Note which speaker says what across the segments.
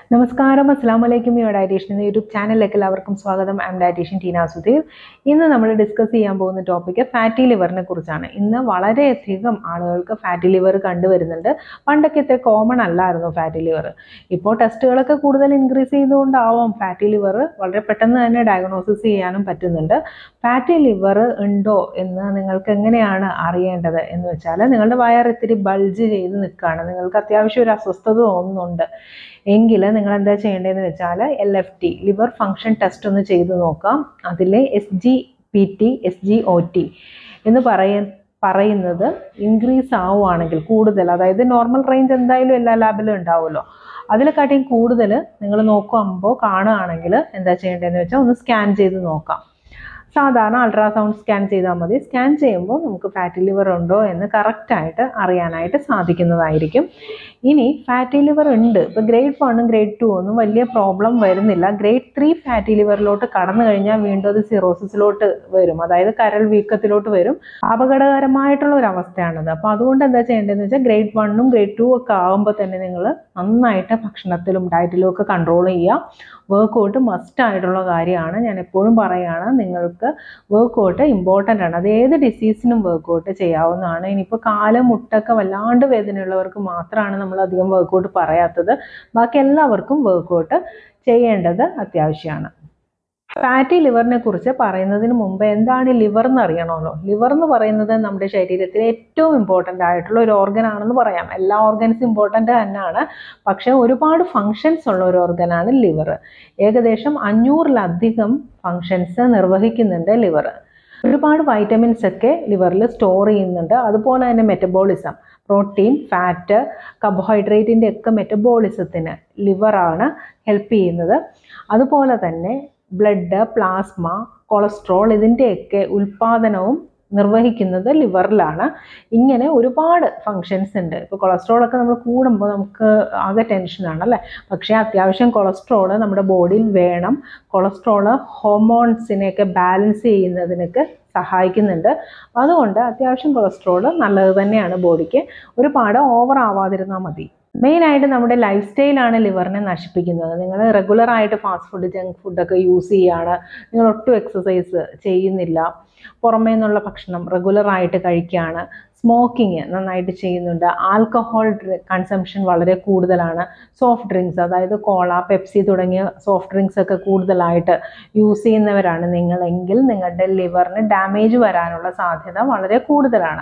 Speaker 1: നമസ്കാരം അസ്സാം വലൈക്കും യോ ഡയറ്റീഷ്യൻ എന്ന യൂട്യൂബ് ചാനലിലേക്ക് എല്ലാവർക്കും സ്വാഗതം ഐം ഡയറ്റീഷ്യൻ ടീന സുധീർ ഇന്ന് നമ്മൾ ഡിസ്കസ് ചെയ്യാൻ പോകുന്ന ടോപ്പിക്ക് ഫാറ്റി ലിവറിനെ കുറിച്ചാണ് ഇന്ന് വളരെയധികം ആളുകൾക്ക് ഫാറ്റി ലിവർ കണ്ടുവരുന്നുണ്ട് പണ്ടൊക്കെ ഇത്ര കോമൺ അല്ലായിരുന്നു ഫാറ്റി ലിവർ ഇപ്പോൾ ടെസ്റ്റുകളൊക്കെ കൂടുതൽ ഇൻക്രീസ് ചെയ്തുകൊണ്ടാവാം ഫാറ്റി ലിവർ വളരെ പെട്ടെന്ന് തന്നെ ഡയഗ്നോസിസ് ചെയ്യാനും പറ്റുന്നുണ്ട് ഫാറ്റി ലിവർ ഉണ്ടോ എന്ന് നിങ്ങൾക്ക് എങ്ങനെയാണ് അറിയേണ്ടത് എന്ന് വെച്ചാൽ നിങ്ങളുടെ വയർ ഇത്തിരി ബൾജ് ചെയ്ത് നിൽക്കുകയാണ് നിങ്ങൾക്ക് അത്യാവശ്യം ഒരു അസ്വസ്ഥത തോന്നുന്നുണ്ട് എങ്കിൽ നിങ്ങൾ എന്താ ചെയ്യേണ്ടതെന്ന് വെച്ചാൽ L F T liver function test ഒന്ന് ചെയ്ത് നോക്കാം അതിൽ S G P T S G O T എന്ന് പറയ പറയുന്നത് ഇൻക്രീസ് ആവുകയാണെങ്കിൽ കൂടുതൽ അതായത് നോർമൽ റേഞ്ച് എന്തായാലും എല്ലാ ലാബിലും ഉണ്ടാവുമല്ലോ അതിനെക്കാട്ടിയും കൂടുതൽ നിങ്ങൾ നോക്കുമ്പോൾ കാണുകയാണെങ്കിൽ എന്താ ചെയ്യേണ്ടതെന്ന് വെച്ചാൽ ഒന്ന് സ്കാൻ ചെയ്ത് നോക്കാം സാധാരണ അൾട്രാസൗണ്ട് സ്കാൻ ചെയ്താൽ മതി സ്കാൻ ചെയ്യുമ്പോൾ നമുക്ക് ഫാറ്റി ലിവർ ഉണ്ടോ എന്ന് കറക്റ്റായിട്ട് അറിയാനായിട്ട് സാധിക്കുന്നതായിരിക്കും ഇനി ഫാറ്റി ലിവർ ഉണ്ട് ഇപ്പോൾ ഗ്രേഡ് വണ്ണും ഗ്രേഡ് ടു ഒന്നും വലിയ പ്രോബ്ലം വരുന്നില്ല ഗ്രേഡ് ത്രീ ഫാറ്റി ലിവറിലോട്ട് കടന്നു കഴിഞ്ഞാൽ വീണ്ടും അത് സിറോസിസിലോട്ട് വരും അതായത് കരൾ വീക്കത്തിലോട്ട് വരും അപകടകരമായിട്ടുള്ള ഒരു അവസ്ഥയാണത് അപ്പോൾ അതുകൊണ്ട് എന്താ ചെയ്യേണ്ടതെന്ന് വെച്ചാൽ ഗ്രേഡ് വണ്ണും ഗ്രേഡ് ടു ഒക്കെ ആകുമ്പോൾ തന്നെ നിങ്ങൾ നന്നായിട്ട് ഭക്ഷണത്തിലും ഡയറ്റിലും ഒക്കെ കൺട്രോൾ ചെയ്യുക വർക്കൗട്ട് മസ്റ്റ് ആയിട്ടുള്ള കാര്യമാണ് ഞാൻ എപ്പോഴും പറയുകയാണ് നിങ്ങൾക്ക് വർക്കൗട്ട് ഇമ്പോർട്ടൻ്റ് ആണ് അത് ഏത് ഡിസീസിനും വർക്കൗട്ട് ചെയ്യാവുന്നതാണ് ഇനിയിപ്പോൾ കാല് മുട്ടൊക്കെ വല്ലാണ്ട് വേദനയുള്ളവർക്ക് മാത്രമാണ് നമ്മൾ അധികം വർക്കൗട്ട് പറയാത്തത് ബാക്കി എല്ലാവർക്കും വർക്കൗട്ട് ചെയ്യേണ്ടത് അത്യാവശ്യമാണ് ഫാറ്റി ലിവറിനെ കുറിച്ച് പറയുന്നതിന് മുമ്പ് എന്താണ് ലിവർ എന്ന് അറിയണമല്ലോ ലിവർ എന്ന് പറയുന്നത് നമ്മുടെ ശരീരത്തിലെ ഏറ്റവും ഇമ്പോർട്ടൻ്റ് ആയിട്ടുള്ള ഒരു ഓർഗൻ ആണെന്ന് പറയാം എല്ലാ ഓർഗൻസും ഇമ്പോർട്ടൻ്റ് തന്നെയാണ് പക്ഷേ ഒരുപാട് ഫങ്ഷൻസ് ഉള്ള ഒരു ഓർഗനാണ് ലിവർ ഏകദേശം അഞ്ഞൂറിലധികം ഫങ്ഷൻസ് നിർവഹിക്കുന്നുണ്ട് ലിവർ ഒരുപാട് വൈറ്റമിൻസ് ഒക്കെ ലിവറിൽ സ്റ്റോർ ചെയ്യുന്നുണ്ട് അതുപോലെ തന്നെ മെറ്റബോളിസം പ്രോട്ടീൻ ഫാറ്റ് കാർബോഹൈഡ്രേറ്റിൻ്റെ ഒക്കെ മെറ്റബോളിസത്തിന് ലിവറാണ് ഹെൽപ്പ് ചെയ്യുന്നത് അതുപോലെ തന്നെ ബ്ലഡ് പ്ലാസ്മ കൊളസ്ട്രോൾ ഇതിൻ്റെയൊക്കെ ഉൽപ്പാദനവും നിർവഹിക്കുന്നത് ലിവറിലാണ് ഇങ്ങനെ ഒരുപാട് ഫങ്ഷൻസ് ഉണ്ട് ഇപ്പോൾ കൊളസ്ട്രോൾ ഒക്കെ നമ്മൾ കൂടുമ്പോൾ നമുക്ക് ആകെ ടെൻഷനാണ് അല്ലേ പക്ഷേ അത്യാവശ്യം കൊളസ്ട്രോൾ നമ്മുടെ ബോഡിയിൽ വേണം കൊളസ്ട്രോൾ ഹോർമോൺസിനെയൊക്കെ ബാലൻസ് ചെയ്യുന്നതിനൊക്കെ സഹായിക്കുന്നുണ്ട് അതുകൊണ്ട് അത്യാവശ്യം കൊളസ്ട്രോൾ നല്ലത് തന്നെയാണ് ബോഡിക്ക് ഒരുപാട് ഓവർ ആവാതിരുന്നാൽ മതി മെയിനായിട്ട് നമ്മുടെ ലൈഫ് സ്റ്റൈലാണ് ലിവറിനെ നശിപ്പിക്കുന്നത് നിങ്ങൾ റെഗുലറായിട്ട് ഫാസ്റ്റ് ഫുഡ് ജങ്ക് ഫുഡൊക്കെ യൂസ് ചെയ്യുകയാണ് നിങ്ങൾ ഒട്ടും എക്സസൈസ് ചെയ്യുന്നില്ല പുറമേ നിന്നുള്ള ഭക്ഷണം റെഗുലറായിട്ട് കഴിക്കുകയാണ് സ്മോക്കിങ് നന്നായിട്ട് ചെയ്യുന്നുണ്ട് ആൽക്കഹോൾ കൺസംഷൻ വളരെ കൂടുതലാണ് സോഫ്റ്റ് ഡ്രിങ്ക്സ് അതായത് കോള പെപ്സി തുടങ്ങിയ സോഫ്റ്റ് ഡ്രിങ്ക്സ് ഒക്കെ കൂടുതലായിട്ട് യൂസ് ചെയ്യുന്നവരാണ് നിങ്ങളെങ്കിൽ നിങ്ങളുടെ ലിവറിന് ഡാമേജ് വരാനുള്ള സാധ്യത വളരെ കൂടുതലാണ്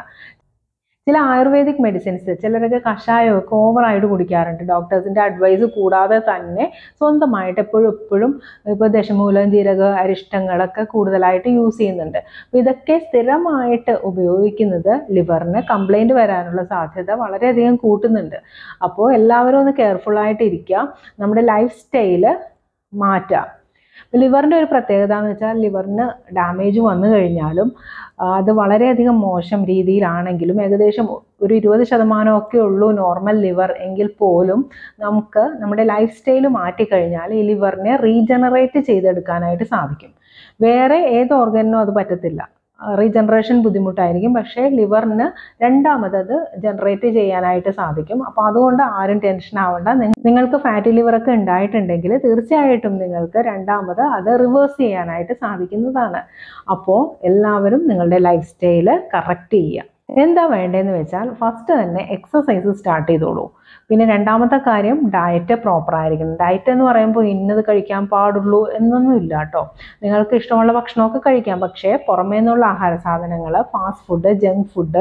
Speaker 1: ചില ആയുർവേദിക് മെഡിസിൻസ് ചിലരൊക്കെ കഷായമൊക്കെ ഓവറായിട്ട് കുടിക്കാറുണ്ട് ഡോക്ടേഴ്സിൻ്റെ അഡ്വൈസ് കൂടാതെ തന്നെ സ്വന്തമായിട്ട് എപ്പോഴും എപ്പോഴും ഇപ്പോൾ ദശമൂലം ജീരക അരിഷ്ടങ്ങളൊക്കെ കൂടുതലായിട്ട് യൂസ് ചെയ്യുന്നുണ്ട് അപ്പോൾ ഇതൊക്കെ സ്ഥിരമായിട്ട് ഉപയോഗിക്കുന്നത് ലിവറിന് കംപ്ലൈൻറ്റ് വരാനുള്ള സാധ്യത വളരെയധികം കൂട്ടുന്നുണ്ട് അപ്പോൾ എല്ലാവരും ഒന്ന് കെയർഫുള്ളായിട്ട് ഇരിക്കുക നമ്മുടെ ലൈഫ് സ്റ്റൈല് മാറ്റാം ലിവറിൻ്റെ ഒരു പ്രത്യേകത എന്ന് വെച്ചാൽ ലിവറിന് ഡാമേജ് വന്നു കഴിഞ്ഞാലും അത് വളരെയധികം മോശം രീതിയിലാണെങ്കിലും ഏകദേശം ഒരു ഇരുപത് ശതമാനമൊക്കെ ഉള്ളൂ നോർമൽ ലിവർ എങ്കിൽ പോലും നമുക്ക് നമ്മുടെ ലൈഫ് സ്റ്റൈൽ മാറ്റിക്കഴിഞ്ഞാൽ ഈ ലിവറിനെ റീജനറേറ്റ് ചെയ്തെടുക്കാനായിട്ട് സാധിക്കും വേറെ ഏത് ഓർഗനും അത് പറ്റത്തില്ല റീജനറേഷൻ ബുദ്ധിമുട്ടായിരിക്കും പക്ഷേ ലിവറിന് രണ്ടാമത് അത് ജനറേറ്റ് ചെയ്യാനായിട്ട് സാധിക്കും അപ്പോൾ അതുകൊണ്ട് ആരും ടെൻഷൻ ആവണ്ട നിങ്ങൾക്ക് ഫാറ്റി ലിവറൊക്കെ ഉണ്ടായിട്ടുണ്ടെങ്കിൽ തീർച്ചയായിട്ടും നിങ്ങൾക്ക് രണ്ടാമത് അത് റിവേഴ്സ് ചെയ്യാനായിട്ട് സാധിക്കുന്നതാണ് അപ്പോൾ എല്ലാവരും നിങ്ങളുടെ ലൈഫ് സ്റ്റൈല് കറക്റ്റ് ചെയ്യുക എന്താ വേണ്ടതെന്ന് വെച്ചാൽ ഫസ്റ്റ് തന്നെ എക്സസൈസ് സ്റ്റാർട്ട് ചെയ്തോളൂ പിന്നെ രണ്ടാമത്തെ കാര്യം ഡയറ്റ് പ്രോപ്പർ ആയിരിക്കണം ഡയറ്റ് എന്ന് പറയുമ്പോൾ ഇന്നത് കഴിക്കാൻ പാടുള്ളൂ എന്നൊന്നും ഇല്ല കേട്ടോ നിങ്ങൾക്ക് ഇഷ്ടമുള്ള ഭക്ഷണമൊക്കെ കഴിക്കാം പക്ഷേ പുറമേ നിന്നുള്ള ആഹാര സാധനങ്ങൾ fast food junk food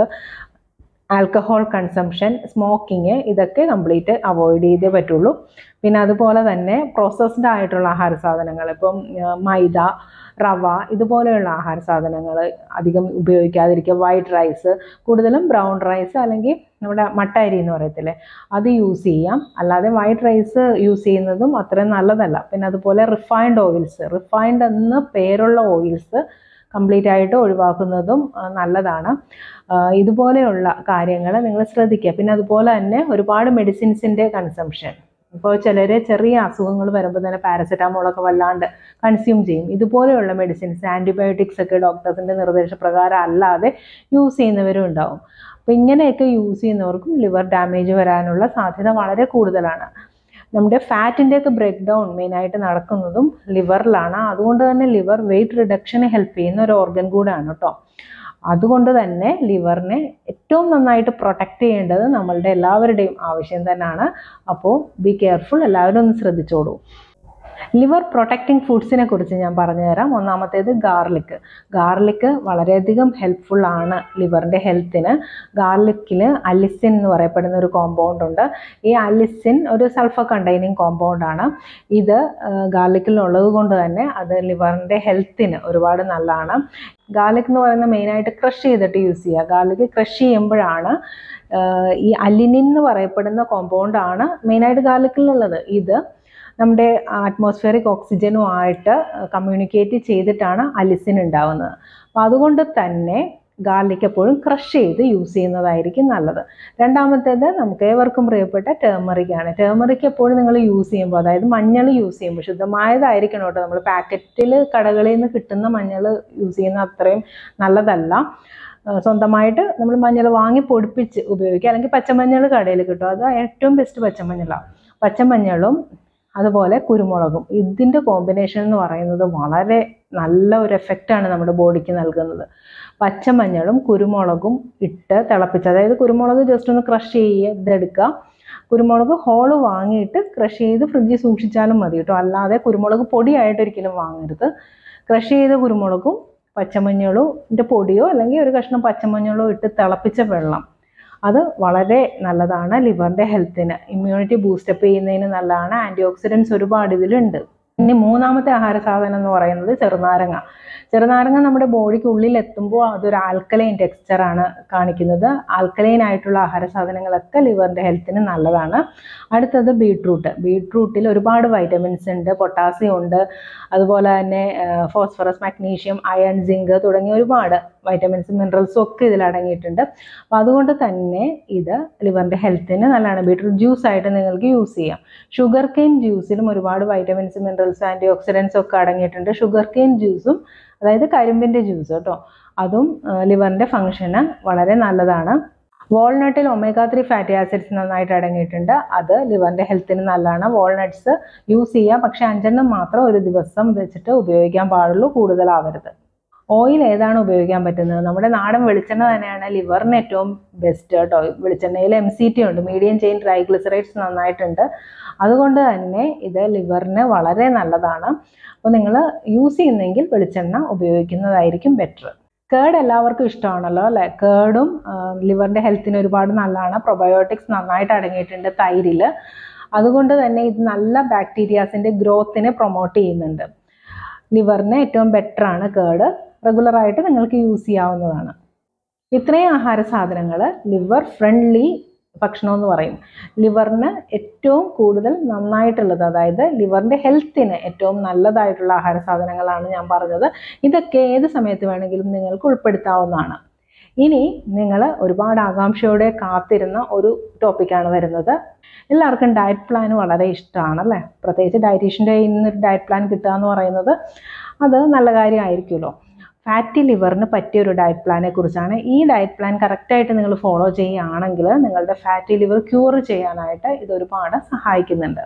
Speaker 1: alcohol consumption smoking ഇതൊക്കെ കംപ്ലീറ്റ് അവോയ്ഡ് ചെയ്തേ പറ്റുള്ളൂ പിന്നെ അതുപോലെ തന്നെ പ്രോസസ്ഡ് ആയിട്ടുള്ള ആഹാര സാധനങ്ങൾ ഇപ്പം മൈദ റവ ഇതുപോലെയുള്ള ആഹാര സാധനങ്ങൾ അധികം ഉപയോഗിക്കാതിരിക്കുക വൈറ്റ് റൈസ് കൂടുതലും ബ്രൗൺ റൈസ് അല്ലെങ്കിൽ നമ്മുടെ മട്ട അരി എന്ന് പറയത്തില്ലേ അത് യൂസ് ചെയ്യാം അല്ലാതെ വൈറ്റ് റൈസ് യൂസ് ചെയ്യുന്നതും അത്രയും നല്ലതല്ല പിന്നെ അതുപോലെ റിഫൈൻഡ് ഓയിൽസ് റിഫൈൻഡ് എന്ന് പേരുള്ള ഓയിൽസ് കംപ്ലീറ്റ് ആയിട്ട് ഒഴിവാക്കുന്നതും നല്ലതാണ് ഇതുപോലെയുള്ള കാര്യങ്ങൾ നിങ്ങൾ ശ്രദ്ധിക്കുക പിന്നെ അതുപോലെ തന്നെ ഒരുപാട് മെഡിസിൻസിൻ്റെ കൺസംഷൻ ഇപ്പോൾ ചിലർ ചെറിയ അസുഖങ്ങൾ വരുമ്പോൾ തന്നെ പാരസെറ്റാമോളൊക്കെ വല്ലാണ്ട് കൺസ്യൂം ചെയ്യും ഇതുപോലെയുള്ള മെഡിസിൻസ് ആൻറ്റിബയോട്ടിക്സ് ഒക്കെ ഡോക്ടേഴ്സിൻ്റെ നിർദ്ദേശപ്രകാരം അല്ലാതെ യൂസ് ചെയ്യുന്നവരും ഉണ്ടാവും അപ്പോൾ ഇങ്ങനെയൊക്കെ യൂസ് ചെയ്യുന്നവർക്കും ലിവർ ഡാമേജ് വരാനുള്ള സാധ്യത വളരെ കൂടുതലാണ് നമ്മുടെ ഫാറ്റിൻ്റെയൊക്കെ ബ്രേക്ക് ഡൗൺ മെയിനായിട്ട് നടക്കുന്നതും ലിവറിലാണ് അതുകൊണ്ട് തന്നെ ലിവർ വെയിറ്റ് റിഡക്ഷന് ഹെൽപ്പ് ചെയ്യുന്ന ഒരു ഓർഗൻ കൂടാണ് കേട്ടോ അതുകൊണ്ട് തന്നെ ലിവറിനെ ഏറ്റവും നന്നായിട്ട് പ്രൊട്ടക്റ്റ് ചെയ്യേണ്ടത് നമ്മളുടെ എല്ലാവരുടെയും ആവശ്യം തന്നെയാണ് അപ്പോൾ ബി കെയർഫുൾ എല്ലാവരും ഒന്ന് ശ്രദ്ധിച്ചോളൂ ലിവർ പ്രൊട്ടക്റ്റിംഗ് ഫുഡ്സിനെ കുറിച്ച് ഞാൻ പറഞ്ഞുതരാം ഒന്നാമത്തേത് ഗാർലിക് ഗാർലിക് വളരെയധികം ഹെൽപ്ഫുൾ ആണ് ലിവറിൻ്റെ ഹെൽത്തിന് ഗാർലിക്കിൽ അലിസിൻ എന്ന് പറയപ്പെടുന്ന ഒരു കോമ്പൗണ്ട് ഉണ്ട് ഈ അലിസിൻ ഒരു സൾഫർ കണ്ടെയ്നിങ് കോമ്പൗണ്ട് ആണ് ഇത് ഗാർലിക്കിൽ ഉള്ളത് കൊണ്ട് തന്നെ അത് ലിവറിൻ്റെ ഹെൽത്തിന് ഒരുപാട് നല്ലതാണ് ഗാർലിക് എന്ന് പറയുന്നത് മെയിനായിട്ട് ക്രഷ് ചെയ്തിട്ട് യൂസ് ചെയ്യുക ഗാർലിക് ക്രഷ് ചെയ്യുമ്പോഴാണ് ഈ അലിനിൻ എന്ന് പറയപ്പെടുന്ന കോമ്പൗണ്ടാണ് മെയിനായിട്ട് ഗാർലിക്കിലുള്ളത് ഇത് നമ്മുടെ അറ്റ്മോസ്ഫിയറിക് ഓക്സിജനുമായിട്ട് കമ്മ്യൂണിക്കേറ്റ് ചെയ്തിട്ടാണ് അലിസിൻ ഉണ്ടാകുന്നത് അപ്പോൾ അതുകൊണ്ട് തന്നെ ഗാർലിക് എപ്പോഴും ക്രഷ് ചെയ്ത് യൂസ് ചെയ്യുന്നതായിരിക്കും നല്ലത് രണ്ടാമത്തേത് നമുക്ക് ഏവർക്കും പ്രിയപ്പെട്ട ടേമറിക് ആണ് ടേമറിക് എപ്പോഴും നിങ്ങൾ യൂസ് ചെയ്യുമ്പോൾ അതായത് മഞ്ഞൾ യൂസ് ചെയ്യുമ്പോൾ ശുദ്ധമായതായിരിക്കണം കേട്ടോ നമ്മൾ പാക്കറ്റിൽ കടകളിൽ നിന്ന് കിട്ടുന്ന മഞ്ഞൾ യൂസ് ചെയ്യുന്ന അത്രയും നല്ലതല്ല സ്വന്തമായിട്ട് നമ്മൾ മഞ്ഞൾ വാങ്ങി പൊടിപ്പിച്ച് ഉപയോഗിക്കുക അല്ലെങ്കിൽ പച്ചമഞ്ഞൾ കടയിൽ കിട്ടും അത് ഏറ്റവും ബെസ്റ്റ് പച്ചമഞ്ഞളാണ് പച്ചമഞ്ഞളും അതുപോലെ കുരുമുളകും ഇതിൻ്റെ കോമ്പിനേഷൻ എന്ന് പറയുന്നത് വളരെ നല്ല ഒരു എഫക്റ്റാണ് നമ്മുടെ ബോഡിക്ക് നൽകുന്നത് പച്ചമഞ്ഞളും കുരുമുളകും ഇട്ട് തിളപ്പിച്ച് അതായത് കുരുമുളക് ജസ്റ്റ് ഒന്ന് ക്രഷ് ചെയ്യുക ഇതെടുക്കുക കുരുമുളക് ഹോള് വാങ്ങിയിട്ട് ക്രഷ് ചെയ്ത് ഫ്രിഡ്ജിൽ സൂക്ഷിച്ചാലും മതി കേട്ടോ അല്ലാതെ കുരുമുളക് പൊടിയായിട്ട് ഒരിക്കലും വാങ്ങരുത് ക്രഷ് ചെയ്ത കുരുമുളകും പച്ചമഞ്ഞളും പൊടിയോ അല്ലെങ്കിൽ ഒരു കഷ്ണം പച്ചമഞ്ഞളോ ഇട്ട് തിളപ്പിച്ച വെള്ളം അത് വളരെ നല്ലതാണ് ലിവറിൻ്റെ ഹെൽത്തിന് ഇമ്മ്യൂണിറ്റി ബൂസ്റ്റപ്പ് ചെയ്യുന്നതിന് നല്ലതാണ് ആൻറ്റി ഓക്സിഡൻസ് ഒരുപാട് ഇതിലുണ്ട് ഇനി മൂന്നാമത്തെ ആഹാര സാധനം എന്ന് പറയുന്നത് ചെറുനാരങ്ങ ചെറുനാരങ്ങ നമ്മുടെ ബോഡിക്ക് ഉള്ളിൽ എത്തുമ്പോൾ അതൊരു ആൽക്കലൈൻ ടെക്സ്ചറാണ് കാണിക്കുന്നത് ആൽക്കലൈൻ ആയിട്ടുള്ള ആഹാര സാധനങ്ങളൊക്കെ ലിവറിൻ്റെ ഹെൽത്തിന് നല്ലതാണ് അടുത്തത് ബീട്രൂട്ട് ബീട്രൂട്ടിൽ ഒരുപാട് വൈറ്റമിൻസ് ഉണ്ട് പൊട്ടാസ്യം ഉണ്ട് അതുപോലെ തന്നെ ഫോസ്ഫറസ് മാഗ്നീഷ്യം അയൺ സിങ്ക് തുടങ്ങിയ ഒരുപാട് വൈറ്റമിൻസും മിനറൽസും ഒക്കെ ഇതിൽ അടങ്ങിയിട്ടുണ്ട് അപ്പോൾ അതുകൊണ്ട് തന്നെ ഇത് ലിവറിൻ്റെ ഹെൽത്തിന് നല്ലതാണ് ബീട്രൂട്ട് ജ്യൂസ് ആയിട്ട് നിങ്ങൾക്ക് യൂസ് ചെയ്യാം ഷുഗർ കെയിൻ ജ്യൂസിലും ഒരുപാട് വൈറ്റമിൻസ് മിനറൽസ് ആൻറ്റി ഓക്സിഡൻസ് ഒക്കെ അടങ്ങിയിട്ടുണ്ട് ഷുഗർ കെയിൻ ജ്യൂസും അതായത് കരിമ്പിൻ്റെ ജ്യൂസ് കേട്ടോ അതും ലിവറിൻ്റെ ഫങ്ഷന് വളരെ നല്ലതാണ് വാൾനട്ടിൽ ഒമേഗ ത്രീ ഫാറ്റി ആസിഡ്സ് നന്നായിട്ട് അടങ്ങിയിട്ടുണ്ട് അത് ലിവറിൻ്റെ ഹെൽത്തിന് നല്ലതാണ് വാൾനട്ട്സ് യൂസ് ചെയ്യുക പക്ഷേ അഞ്ചെണ്ണം മാത്രം ഒരു ദിവസം വെച്ചിട്ട് ഉപയോഗിക്കാൻ പാടുള്ളൂ കൂടുതലാവരുത് ഓയിൽ ഏതാണ് ഉപയോഗിക്കാൻ പറ്റുന്നത് നമ്മുടെ നാടൻ വെളിച്ചെണ്ണ തന്നെയാണ് ലിവറിന് ഏറ്റവും ബെസ്റ്റ് കേട്ടോ വെളിച്ചെണ്ണയിൽ എം സി ടി ഉണ്ട് മീഡിയം ചെയിൻ ട്രൈഗ്ലിസറൈഡ്സ് നന്നായിട്ടുണ്ട് അതുകൊണ്ട് തന്നെ ഇത് ലിവറിന് വളരെ നല്ലതാണ് അപ്പോൾ നിങ്ങൾ യൂസ് ചെയ്യുന്നെങ്കിൽ വെളിച്ചെണ്ണ ഉപയോഗിക്കുന്നതായിരിക്കും ബെറ്റർ കേർഡ് എല്ലാവർക്കും ഇഷ്ടമാണല്ലോ അല്ലേ കേർഡും ലിവറിൻ്റെ ഹെൽത്തിന് ഒരുപാട് നല്ലതാണ് പ്രൊബയോട്ടിക്സ് നന്നായിട്ട് അടങ്ങിയിട്ടുണ്ട് തൈരിൽ അതുകൊണ്ട് തന്നെ ഇത് നല്ല ബാക്ടീരിയാസിൻ്റെ ഗ്രോത്തിനെ പ്രൊമോട്ട് ചെയ്യുന്നുണ്ട് ലിവറിന് ഏറ്റവും ബെറ്ററാണ് കേർഡ് റെഗുലറായിട്ട് നിങ്ങൾക്ക് യൂസ് ചെയ്യാവുന്നതാണ് ഇത്രയും ആഹാര സാധനങ്ങൾ ലിവർ ഫ്രണ്ട്ലി ഭക്ഷണം എന്ന് പറയും ലിവറിന് ഏറ്റവും കൂടുതൽ നന്നായിട്ടുള്ളത് അതായത് ലിവറിൻ്റെ ഹെൽത്തിന് ഏറ്റവും നല്ലതായിട്ടുള്ള ആഹാര സാധനങ്ങളാണ് ഞാൻ പറഞ്ഞത് ഇതൊക്കെ ഏത് സമയത്ത് വേണമെങ്കിലും നിങ്ങൾക്ക് ഉൾപ്പെടുത്താവുന്നതാണ് ഇനി നിങ്ങൾ ഒരുപാട് ആകാംക്ഷയോടെ കാത്തിരുന്ന ഒരു ടോപ്പിക്കാണ് വരുന്നത് എല്ലാവർക്കും ഡയറ്റ് പ്ലാൻ വളരെ ഇഷ്ടമാണ് അല്ലേ പ്രത്യേകിച്ച് ഡയറ്റീഷ്യൻ്റെ ഇന്നൊരു ഡയറ്റ് പ്ലാൻ കിട്ടുക എന്ന് പറയുന്നത് അത് നല്ല കാര്യമായിരിക്കുമല്ലോ ഫാറ്റി ലിവറിന് പറ്റിയ ഒരു ഡയറ്റ് പ്ലാനെ കുറിച്ചാണ് ഈ ഡയറ്റ് പ്ലാൻ കറക്റ്റായിട്ട് നിങ്ങൾ ഫോളോ ചെയ്യുകയാണെങ്കിൽ നിങ്ങളുടെ ഫാറ്റി ലിവർ ക്യൂർ ചെയ്യാനായിട്ട് ഇത് ഒരുപാട് സഹായിക്കുന്നുണ്ട്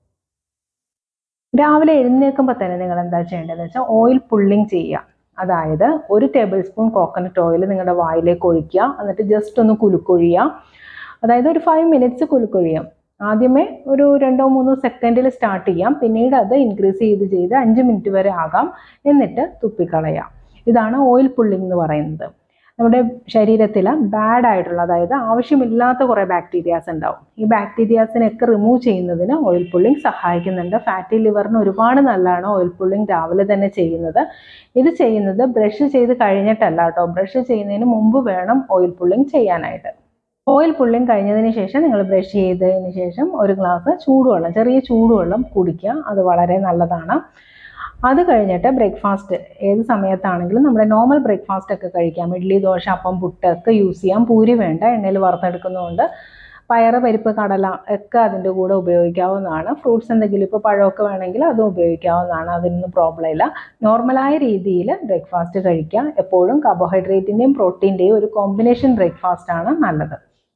Speaker 1: രാവിലെ എഴുന്നേൽക്കുമ്പോൾ തന്നെ നിങ്ങൾ എന്താ ചെയ്യേണ്ടതെന്ന് വെച്ചാൽ ഓയിൽ പുള്ളിങ് ചെയ്യുക അതായത് ഒരു ടേബിൾ സ്പൂൺ കോക്കനട്ട് ഓയിൽ നിങ്ങളുടെ വായിലേക്ക് ഒഴിക്കുക എന്നിട്ട് ജസ്റ്റ് ഒന്ന് കുലുക്കൊഴിയുക അതായത് ഒരു ഫൈവ് മിനിറ്റ്സ് കുലുക്കൊഴിയാം ആദ്യമേ ഒരു രണ്ടോ മൂന്നോ സെക്കൻഡിൽ സ്റ്റാർട്ട് ചെയ്യാം പിന്നീട് അത് ഇൻക്രീസ് ചെയ്ത് ചെയ്ത് അഞ്ച് മിനിറ്റ് വരെ ആകാം എന്നിട്ട് തുപ്പിക്കളയാം ഇതാണ് ഓയിൽ പുള്ളിങ് എന്ന് പറയുന്നത് നമ്മുടെ ശരീരത്തിൽ ബാഡ് ആയിട്ടുള്ള അതായത് ആവശ്യമില്ലാത്ത കുറേ ബാക്ടീരിയാസ് ഉണ്ടാവും ഈ ബാക്ടീരിയാസിനെയൊക്കെ റിമൂവ് ചെയ്യുന്നതിന് ഓയിൽ പുള്ളിങ് സഹായിക്കുന്നുണ്ട് ഫാറ്റി ലിവറിന് ഒരുപാട് നല്ലതാണ് ഓയിൽ പുള്ളിങ് രാവിലെ തന്നെ ചെയ്യുന്നത് ഇത് ചെയ്യുന്നത് ബ്രഷ് ചെയ്ത് കഴിഞ്ഞിട്ടല്ല കേട്ടോ ബ്രഷ് ചെയ്യുന്നതിന് മുമ്പ് വേണം ഓയിൽ പുള്ളിങ് ചെയ്യാനായിട്ട് ഓയിൽ പുള്ളിങ് കഴിഞ്ഞതിന് ശേഷം നിങ്ങൾ ബ്രഷ് ചെയ്തതിന് ശേഷം ഒരു ഗ്ലാസ് ചൂടുവെള്ളം ചെറിയ ചൂടുവെള്ളം കുടിക്കുക അത് വളരെ നല്ലതാണ് അത് കഴിഞ്ഞിട്ട് ബ്രേക്ക്ഫാസ്റ്റ് ഏത് സമയത്താണെങ്കിലും നമ്മുടെ നോർമൽ ബ്രേക്ക്ഫാസ്റ്റ് ഒക്കെ കഴിക്കാം ഇഡ്ഡലി ദോശ അപ്പം പുട്ട് ഒക്കെ യൂസ് ചെയ്യാം പൂരി വേണ്ട എണ്ണയിൽ വറുത്തെടുക്കുന്നതുകൊണ്ട് പയറ് പരിപ്പ് കടല ഒക്കെ അതിൻ്റെ കൂടെ ഉപയോഗിക്കാവുന്നതാണ് ഫ്രൂട്ട്സ് എന്തെങ്കിലും ഇപ്പോൾ പഴമൊക്കെ വേണമെങ്കിൽ അതും ഉപയോഗിക്കാവുന്നതാണ് അതിനൊന്നും പ്രോബ്ലം ഇല്ല നോർമലായ രീതിയിൽ ബ്രേക്ക്ഫാസ്റ്റ് കഴിക്കുക എപ്പോഴും കാർബോഹൈഡ്രേറ്റിൻ്റെയും പ്രോട്ടീൻ്റെയും ഒരു കോമ്പിനേഷൻ ബ്രേക്ക്ഫാസ്റ്റ് ആണ് നല്ലത്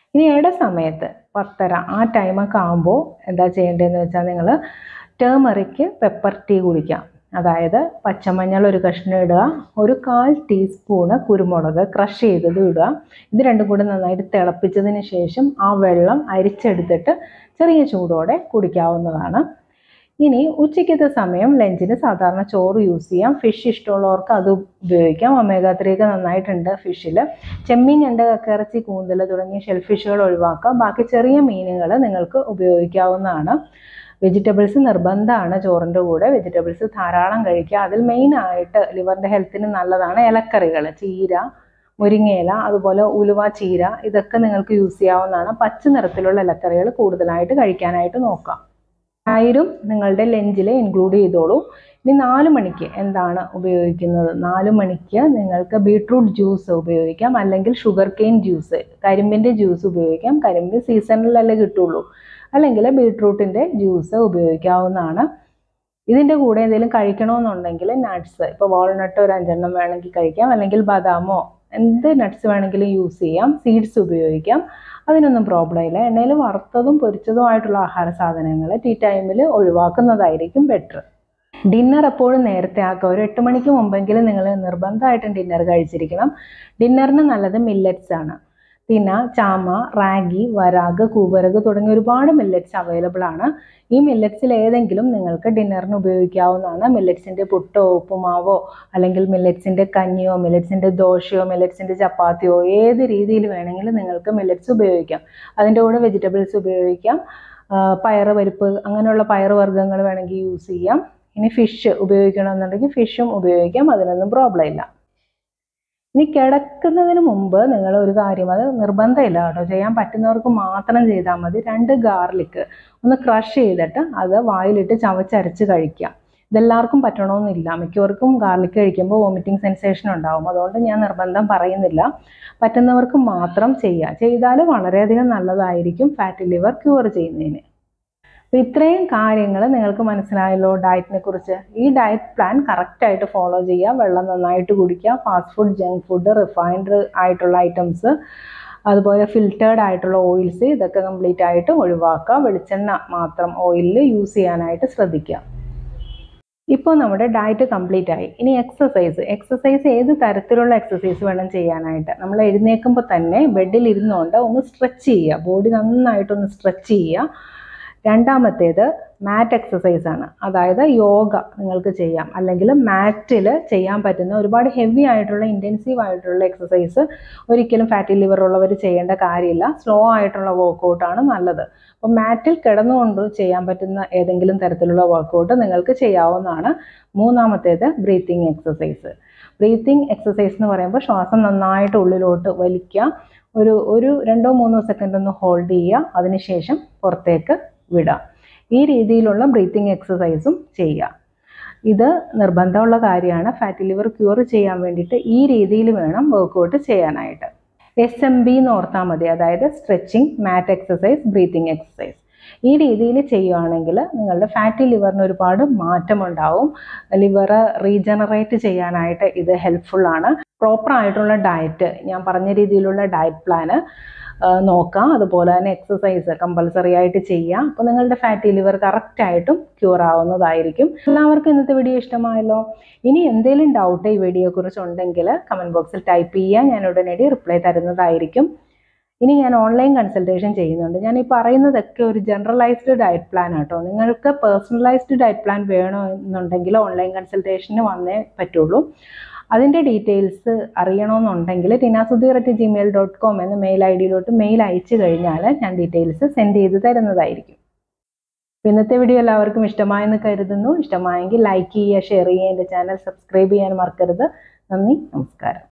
Speaker 1: ഇനി ഇട സമയത്ത് പത്തര ആ ടൈമൊക്കെ ആകുമ്പോൾ എന്താ ചെയ്യേണ്ടതെന്ന് വെച്ചാൽ നിങ്ങൾ ടേമറിക്ക് പെപ്പർ ടീ കുടിക്കാം അതായത് പച്ചമഞ്ഞൾ ഒരു കഷ്ണം ഇടുക ഒരു കാൽ ടീസ്പൂണ് കുരുമുളക് ക്രഷ് ചെയ്തത് ഇടുക ഇത് രണ്ടും കൂടി നന്നായിട്ട് തിളപ്പിച്ചതിന് ശേഷം ആ വെള്ളം അരിച്ചെടുത്തിട്ട് ചെറിയ ചൂടോടെ കുടിക്കാവുന്നതാണ് ഇനി ഉച്ചയ്ക്കത്തെ സമയം ലഞ്ചിന് സാധാരണ ചോറ് യൂസ് ചെയ്യാം ഫിഷ് ഇഷ്ടമുള്ളവർക്ക് അത് ഉപയോഗിക്കാം ഒമേഗ ത്രീ ഒക്കെ നന്നായിട്ടുണ്ട് ഫിഷിൽ ചെമ്മീൻ ഞണ്ട് കക്കിറച്ചി കൂന്തൽ തുടങ്ങിയ ഷെൽ ഫിഷുകൾ ഒഴിവാക്കാം ബാക്കി ചെറിയ മീനുകൾ നിങ്ങൾക്ക് ഉപയോഗിക്കാവുന്നതാണ് വെജിറ്റബിൾസ് നിർബന്ധമാണ് ചോറിൻ്റെ കൂടെ വെജിറ്റബിൾസ് ധാരാളം കഴിക്കുക അതിൽ മെയിനായിട്ട് ലിവറിൻ്റെ ഹെൽത്തിന് നല്ലതാണ് ഇലക്കറികൾ ചീര മുരിങ്ങയില അതുപോലെ ഉലുവ ചീര ഇതൊക്കെ നിങ്ങൾക്ക് യൂസ് ചെയ്യാവുന്നതാണ് പച്ച നിറത്തിലുള്ള ഇലക്കറികൾ കൂടുതലായിട്ട് കഴിക്കാനായിട്ട് നോക്കാം ആയിരം നിങ്ങളുടെ ലഞ്ചിൽ ഇൻക്ലൂഡ് ചെയ്തോളൂ ഇനി നാല് മണിക്ക് എന്താണ് ഉപയോഗിക്കുന്നത് നാല് മണിക്ക് നിങ്ങൾക്ക് ബീട്രൂട്ട് ജ്യൂസ് ഉപയോഗിക്കാം അല്ലെങ്കിൽ ഷുഗർ കെയിൻ ജ്യൂസ് കരിമ്പിൻ്റെ ജ്യൂസ് ഉപയോഗിക്കാം കരിമ്പ് സീസണിലല്ലേ കിട്ടുള്ളൂ അല്ലെങ്കിൽ ബീട്രൂട്ടിൻ്റെ ജ്യൂസ് ഉപയോഗിക്കാവുന്നതാണ് ഇതിൻ്റെ കൂടെ എന്തെങ്കിലും കഴിക്കണമെന്നുണ്ടെങ്കിൽ നട്ട്സ് ഇപ്പോൾ വാൾനട്ട് ഒരു അഞ്ചെണ്ണം വേണമെങ്കിൽ കഴിക്കാം അല്ലെങ്കിൽ ബദാമോ എന്ത് നട്ട്സ് വേണമെങ്കിലും യൂസ് ചെയ്യാം സീഡ്സ് ഉപയോഗിക്കാം അതിനൊന്നും പ്രോബ്ലം ഇല്ല എണ്ണയിൽ വറുത്തതും പൊരിച്ചതും ആയിട്ടുള്ള ആഹാര സാധനങ്ങൾ ടീ ടൈമിൽ ഒഴിവാക്കുന്നതായിരിക്കും ബെറ്റർ ഡിന്നർ എപ്പോഴും നേരത്തെ ആക്കുക ഒരു എട്ട് മണിക്ക് മുമ്പെങ്കിലും നിങ്ങൾ നിർബന്ധമായിട്ടും ഡിന്നർ കഴിച്ചിരിക്കണം ഡിന്നറിന് നല്ലത് മില്ലറ്റ്സ് ആണ് തിന ചാമ റാഗി വരാഗ് കൂവരഗ് തുടങ്ങിയ ഒരുപാട് മില്ലറ്റ്സ് അവൈലബിൾ ആണ് ഈ മില്ലറ്റ്സിൽ ഏതെങ്കിലും നിങ്ങൾക്ക് ഡിന്നറിന് ഉപയോഗിക്കാവുന്നതാണ് മില്ലറ്റ്സിൻ്റെ പുട്ടോ ഉപ്പുമാവോ അല്ലെങ്കിൽ മില്ലറ്റ്സിൻ്റെ കഞ്ഞിയോ മില്ലറ്റ്സിൻ്റെ ദോശയോ മില്ലറ്റ്സിൻ്റെ ചപ്പാത്തിയോ ഏത് രീതിയിൽ വേണമെങ്കിലും നിങ്ങൾക്ക് മില്ലറ്റ്സ് ഉപയോഗിക്കാം അതിൻ്റെ കൂടെ വെജിറ്റബിൾസ് ഉപയോഗിക്കാം പയറ് പരിപ്പ് അങ്ങനെയുള്ള പയറ് വർഗ്ഗങ്ങൾ വേണമെങ്കിൽ യൂസ് ചെയ്യാം ഇനി ഫിഷ് ഉപയോഗിക്കണമെന്നുണ്ടെങ്കിൽ ഫിഷും ഉപയോഗിക്കാം അതിനൊന്നും പ്രോബ്ലം ഇല്ല ഇനി കിടക്കുന്നതിന് മുമ്പ് നിങ്ങൾ ഒരു കാര്യം അത് നിർബന്ധമില്ല കേട്ടോ ചെയ്യാൻ പറ്റുന്നവർക്ക് മാത്രം ചെയ്താൽ മതി രണ്ട് ഗാർലിക്ക് ഒന്ന് ക്രഷ് ചെയ്തിട്ട് അത് വായിലിട്ട് ചവച്ചരച്ച് കഴിക്കുക ഇതെല്ലാവർക്കും പറ്റണമെന്നില്ല മിക്കവർക്കും ഗാർലിക് കഴിക്കുമ്പോൾ വോമിറ്റിംഗ് സെൻസേഷൻ ഉണ്ടാവും അതുകൊണ്ട് ഞാൻ നിർബന്ധം പറയുന്നില്ല പറ്റുന്നവർക്ക് മാത്രം ചെയ്യുക ചെയ്താൽ വളരെയധികം നല്ലതായിരിക്കും ഫാറ്റി ലിവർ ക്യൂർ ചെയ്യുന്നതിന് അപ്പോൾ ഇത്രയും കാര്യങ്ങൾ നിങ്ങൾക്ക് മനസ്സിലായല്ലോ ഡയറ്റിനെ കുറിച്ച് ഈ ഡയറ്റ് പ്ലാൻ കറക്റ്റായിട്ട് ഫോളോ ചെയ്യുക വെള്ളം നന്നായിട്ട് കുടിക്കുക fast food junk food refined ആയിട്ടുള്ള ഐറ്റംസ് അതുപോലെ ഫിൽറ്റേർഡ് ആയിട്ടുള്ള ഓയിൽസ് ഇതൊക്കെ കംപ്ലീറ്റ് ആയിട്ട് ഒഴിവാക്കുക വെളിച്ചെണ്ണ മാത്രം ഓയിലിൽ യൂസ് ചെയ്യാനായിട്ട് ശ്രദ്ധിക്കുക ഇപ്പോൾ നമ്മുടെ ഡയറ്റ് കംപ്ലീറ്റ് ആയി ഇനി എക്സസൈസ് എക്സസൈസ് ഏത് തരത്തിലുള്ള എക്സസൈസ് വേണം ചെയ്യാനായിട്ട് നമ്മൾ എഴുന്നേൽക്കുമ്പോൾ തന്നെ ബെഡിൽ ഇരുന്നുകൊണ്ട് ഒന്ന് സ്ട്രെച്ച് ചെയ്യുക ബോഡി നന്നായിട്ടൊന്ന് സ്ട്രെച്ച് ചെയ്യുക രണ്ടാമത്തേത് മാറ്റ് എക്സസൈസ് ആണ് അതായത് യോഗ നിങ്ങൾക്ക് ചെയ്യാം അല്ലെങ്കിൽ മാറ്റിൽ ചെയ്യാൻ പറ്റുന്ന ഒരുപാട് ഹെവി ആയിട്ടുള്ള ഇൻറ്റൻസീവ് ആയിട്ടുള്ള എക്സസൈസ് ഒരിക്കലും ഫാറ്റി ലിവർ ഉള്ളവർ ചെയ്യേണ്ട കാര്യമില്ല സ്ലോ ആയിട്ടുള്ള വർക്കൗട്ടാണ് നല്ലത് അപ്പോൾ മാറ്റിൽ കിടന്നുകൊണ്ട് ചെയ്യാൻ പറ്റുന്ന ഏതെങ്കിലും തരത്തിലുള്ള വർക്കൗട്ട് നിങ്ങൾക്ക് ചെയ്യാവുന്നതാണ് മൂന്നാമത്തേത് ബ്രീത്തിങ് എക്സസൈസ് ബ്രീത്തിങ് എക്സസൈസ് എന്ന് പറയുമ്പോൾ ശ്വാസം നന്നായിട്ട് ഉള്ളിലോട്ട് വലിക്കുക ഒരു ഒരു രണ്ടോ മൂന്നോ സെക്കൻഡ് ഒന്ന് ഹോൾഡ് ചെയ്യുക അതിനുശേഷം പുറത്തേക്ക് വിടുക ഈ രീതിയിലുള്ള ബ്രീത്തിങ് എക്സസൈസും ചെയ്യുക ഇത് നിർബന്ധമുള്ള കാര്യമാണ് ഫാറ്റി ലിവർ ക്യൂർ ചെയ്യാൻ വേണ്ടിയിട്ട് ഈ രീതിയിൽ വേണം വർക്കൗട്ട് ചെയ്യാനായിട്ട് എസ് എം ബി എന്ന് ഓർത്താൽ മതി അതായത് stretching mat exercise breathing exercise ഈ രീതിയിൽ ചെയ്യുകയാണെങ്കിൽ നിങ്ങളുടെ ഫാറ്റി ലിവറിന് ഒരുപാട് മാറ്റമുണ്ടാവും ലിവർ റീജനറേറ്റ് ചെയ്യാനായിട്ട് ഇത് ഹെൽപ്ഫുള്ളാണ് പ്രോപ്പർ ആയിട്ടുള്ള ഡയറ്റ് ഞാൻ പറഞ്ഞ രീതിയിലുള്ള ഡയറ്റ് പ്ലാന് നോക്കാം അതുപോലെ തന്നെ എക്സസൈസ് കമ്പൽസറി ആയിട്ട് ചെയ്യാം അപ്പോൾ നിങ്ങളുടെ ഫാറ്റി ലിവർ കറക്റ്റായിട്ടും ക്യൂർ ആവുന്നതായിരിക്കും എല്ലാവർക്കും ഇന്നത്തെ വീഡിയോ ഇഷ്ടമായല്ലോ ഇനി എന്തെങ്കിലും ഡൗട്ട് ഈ വീഡിയോയെ കുറിച്ച് ഉണ്ടെങ്കിൽ കമൻറ്റ് ബോക്സിൽ ടൈപ്പ് ചെയ്യുക ഞാൻ ഉടനടി റിപ്ലൈ തരുന്നതായിരിക്കും ഇനി ഞാൻ ഓൺലൈൻ കൺസൾട്ടേഷൻ ചെയ്യുന്നുണ്ട് ഞാൻ ഈ പറയുന്നതൊക്കെ ഒരു ജനറലൈസ്ഡ് ഡയറ്റ് പ്ലാൻ ആട്ടോ നിങ്ങൾക്ക് പേഴ്സണലൈസ്ഡ് ഡയറ്റ് പ്ലാൻ വേണമെന്നുണ്ടെങ്കിൽ ഓൺലൈൻ കൺസൾട്ടേഷന് വന്നേ പറ്റുള്ളൂ അതിൻ്റെ ഡീറ്റെയിൽസ് അറിയണമെന്നുണ്ടെങ്കിൽ ടിനാസുദീർ അറ്റ് ജിമെയിൽ ഡോട്ട് കോം എന്ന മെയിൽ ഐ ഡിയിലോട്ട് മെയിൽ അയച്ചു കഴിഞ്ഞാൽ ഞാൻ ഡീറ്റെയിൽസ് സെൻഡ് ചെയ്ത് തരുന്നതായിരിക്കും ഇന്നത്തെ വീഡിയോ എല്ലാവർക്കും ഇഷ്ടമായെന്ന് കരുതുന്നു ഇഷ്ടമായെങ്കിൽ ലൈക്ക് ചെയ്യുക ഷെയർ ചെയ്യുക എൻ്റെ ചാനൽ സബ്സ്ക്രൈബ് ചെയ്യാൻ മറക്കരുത് നന്ദി നമസ്കാരം